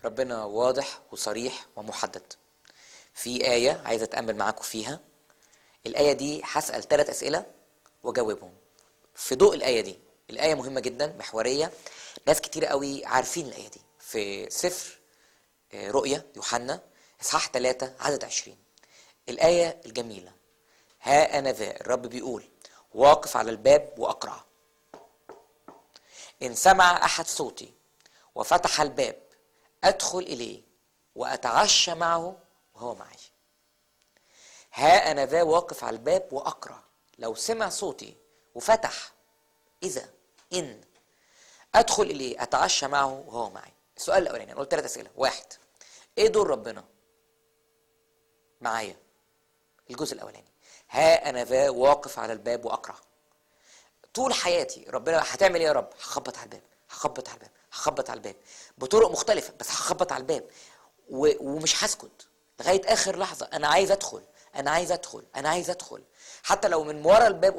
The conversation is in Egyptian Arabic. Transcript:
ربنا واضح وصريح ومحدد في آية عايز أتأمل معاكم فيها الآية دي هسأل ثلاث أسئلة وأجاوبهم في ضوء الآية دي الآية مهمة جدا محورية ناس كتير قوي عارفين الآية دي في سفر آه، رؤيا يوحنا إصحاح 3 عدد 20 الآية الجميلة ها أنا ذا الرب بيقول واقف على الباب وأقرع إن سمع أحد صوتي وفتح الباب أدخل إليه وأتعشى معه وهو معي ها أنا ذا واقف على الباب وأقرع لو سمع صوتي وفتح إذا إن أدخل إليه أتعشى معه وهو معي السؤال الأولاني أنا قلت ثلاث أسئلة واحد إيه دور ربنا معايا الجزء الأولاني ها أنا ذا واقف على الباب وأقرع طول حياتي ربنا هتعمل ايه يا رب هخبط على الباب هخبط على الباب هخبط على الباب بطرق مختلفه بس هخبط على الباب و... ومش هسكت لغايه اخر لحظه انا عايز ادخل انا عايز ادخل انا عايز ادخل حتى لو من ورا الباب